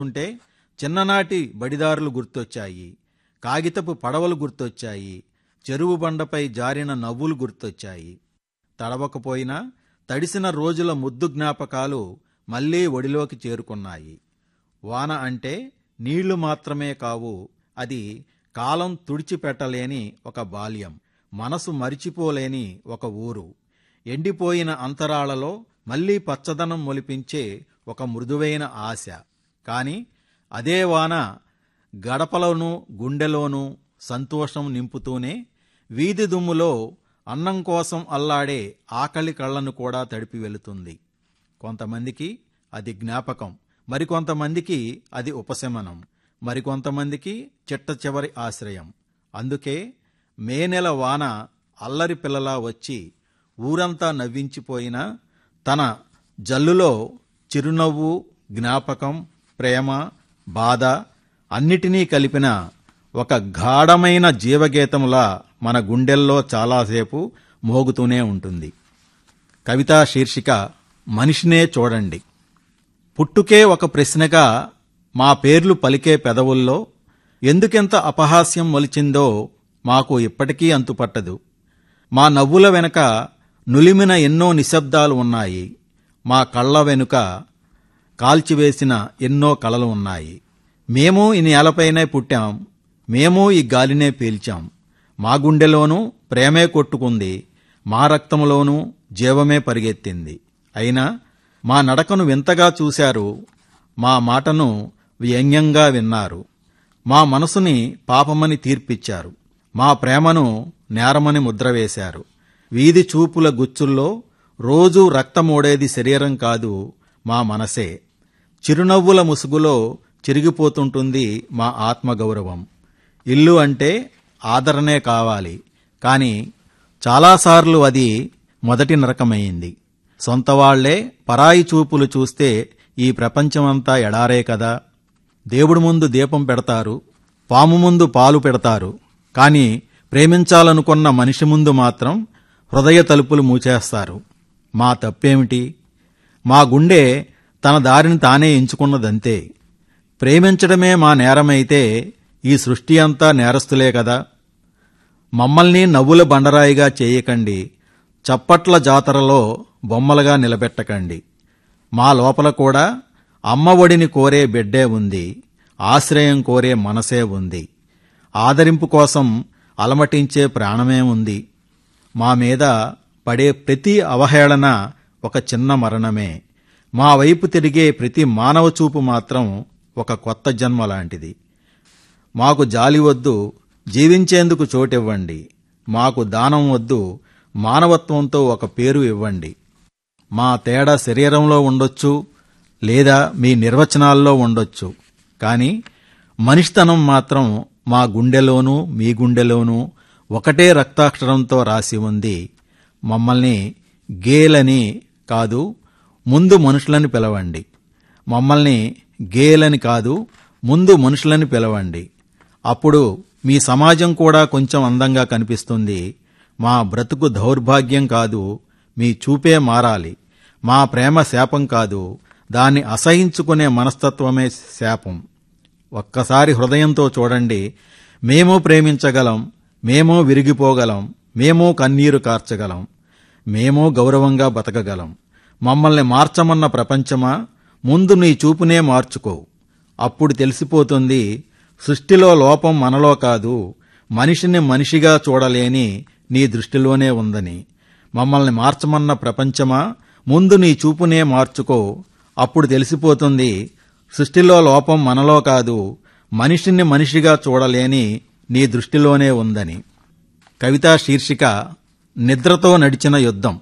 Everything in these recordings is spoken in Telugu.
ఉంటే చిన్ననాటి బడిదారులు గుర్తొచ్చాయి కాగితపు పడవలు గుర్తొచ్చాయి చెరువు బండపై జారిన నవ్వులు గుర్తొచ్చాయి తడవకపోయినా తడిసిన రోజుల ముద్దు జ్ఞాపకాలు మళ్లీ ఒడిలోకి చేరుకున్నాయి వాన అంటే నీళ్లు మాత్రమే కావు అది కాలం తుడిచిపెట్టలేని ఒక బాల్యం మనసు మరిచిపోలేని ఒక ఊరు ఎండిపోయిన అంతరాళలో మళ్లీ పచ్చదనం మొలిపించే ఒక మృదువైన ఆశ కాని అదే వాన గడపలోనూ గుండెలోనూ సంతోషం నింపుతూనే వీధి దుమ్ములో అన్నం కోసం అల్లాడే ఆకలి కళ్ళను కూడా తడిపి వెళుతుంది కొంతమందికి అది జ్ఞాపకం మరికొంతమందికి అది ఉపశమనం మరికొంతమందికి చిట్ట చివరి ఆశ్రయం అందుకే మే నెల వాన అల్లరి పిల్లలా వచ్చి ఊరంతా నవ్వించిపోయినా తన జల్లులో చిరునవ్వు జ్ఞాపకం ప్రేమ బాధ అన్నిటినీ కలిపిన ఒక గాఢమైన జీవగీతంలా మన గుండెల్లో చాలాసేపు మోగుతూనే ఉంటుంది కవితా శీర్షిక మనిషినే చూడండి పుట్టుకే ఒక ప్రశ్నగా మా పేర్లు పలికే పెదవుల్లో ఎందుకెంత అపహాస్యం మొలిచిందో మాకు ఇప్పటికీ అంతుపట్టదు మా నవ్వుల వెనుక నులిమిన ఎన్నో నిశ్శబ్దాలు ఉన్నాయి మా కళ్ళ వెనుక కాల్చివేసిన ఎన్నో కలలు ఉన్నాయి మేము ఈ నేలపైనే పుట్టాం మేము ఈ గాలినే పీల్చాం మా గుండెలోనూ ప్రేమే కొట్టుకుంది మా రక్తంలోనూ జీవమే పరిగెత్తింది అయినా మా నడకను వింతగా చూశారు మా మాటను వ్యంగ్యంగా విన్నారు మా మనసుని పాపమని తీర్పిచ్చారు మా ప్రేమను నేరమని ముద్ర వేశారు వీధి చూపుల గుచ్చుల్లో రోజూ రక్తమోడేది శరీరం కాదు మా మనసే చిరునవ్వుల ముసుగులో చిరిగిపోతుంటుంది మా ఆత్మగౌరవం ఇల్లు అంటే ఆదరణే కావాలి కాని చాలాసార్లు అది మొదటి నరకమైంది సొంతవాళ్లే పరాయి చూపులు చూస్తే ఈ ప్రపంచమంతా ఎడారే కదా దేవుడి ముందు దీపం పెడతారు పాము ముందు పాలు పెడతారు కాని ప్రేమించాలనుకున్న మనిషి ముందు మాత్రం హృదయ తలుపులు మూచేస్తారు మా తప్పేమిటి మా గుండె తన దారిని తానే ఎంచుకున్నదంతే ప్రేమించడమే మా నేరమైతే ఈ సృష్టి అంతా నేరస్తులే కదా మమ్మల్ని నవ్వుల బండరాయిగా చేయకండి చప్పట్ల జాతరలో బొమ్మలుగా నిలబెట్టకండి మా లోపల కూడా అమ్మ ఒడిని కోరే బిడ్డే ఉంది ఆశ్రయం కోరే మనసే ఉంది ఆదరింపు కోసం అలమటించే ప్రాణమే ఉంది మా మీద పడే ప్రతి అవహేళన ఒక చిన్న మరణమే మా వైపు తిరిగే ప్రతి మానవ చూపు మాత్రం ఒక కొత్త జన్మ లాంటిది మాకు జాలి వద్దు జీవించేందుకు చోటివ్వండి మాకు దానం వద్దు మానవత్వంతో ఒక పేరు ఇవ్వండి మా తేడా శరీరంలో ఉండొచ్చు లేదా మీ నిర్వచనాల్లో ఉండొచ్చు కానీ మనిషితనం మాత్రం మా గుండెలోనూ మీ గుండెలోనూ ఒకటే రక్తాక్షరంతో రాసి ఉంది మమ్మల్ని గేలని కాదు ముందు మనుషులని పిలవండి మమ్మల్ని గేలని కాదు ముందు మనుషులని పిలవండి అప్పుడు మీ సమాజం కూడా కొంచెం అందంగా కనిపిస్తుంది మా బ్రతుకు దౌర్భాగ్యం కాదు మీ చూపే మారాలి మా ప్రేమ శాపం కాదు దాన్ని అసహించుకునే మనస్తత్వమే శాపం ఒక్కసారి హృదయంతో చూడండి మేము ప్రేమించగలం మేము విరిగిపోగలం మేము కన్నీరు కార్చగలం మేము గౌరవంగా బతకగలం మమ్మల్ని మార్చమన్న ప్రపంచమా ముందు నీ చూపునే మార్చుకో అప్పుడు తెలిసిపోతుంది సృష్టిలో లోపం మనలో కాదు మనిషిని మనిషిగా చూడలేని నీ దృష్టిలోనే ఉందని మమ్మల్ని మార్చమన్న ప్రపంచమా ముందు నీ చూపునే మార్చుకో అప్పుడు తెలిసిపోతుంది సృష్టిలో లోపం మనలో కాదు మనిషిని మనిషిగా చూడలేని నీ దృష్టిలోనే ఉందని కవితా శీర్షిక నిద్రతో నడిచిన యుద్ధం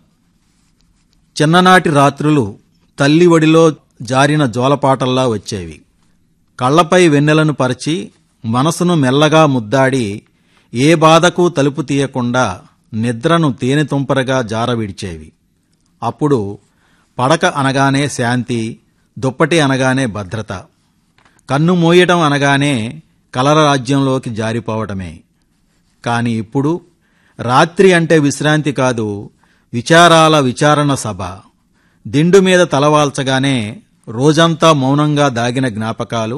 చిన్ననాటి రాత్రులు తల్లి ఒడిలో జారిన జోలపాటల్లా వచ్చేవి కళ్లపై వెన్నెలను పరిచి మనసును మెల్లగా ముద్దాడి ఏ బాధకు తలుపు తీయకుండా నిద్రను తేనెతుంపరగా జారవిడిచేవి అప్పుడు పడక అనగానే శాంతి దుప్పటి అనగానే భద్రత కన్ను మోయటం అనగానే కలర రాజ్యంలోకి జారిపోవటమే కాని ఇప్పుడు రాత్రి అంటే విశ్రాంతి కాదు విచారాల విచారణ సభ దిండు మీద తలవాల్చగానే రోజంతా మౌనంగా దాగిన జ్ఞాపకాలు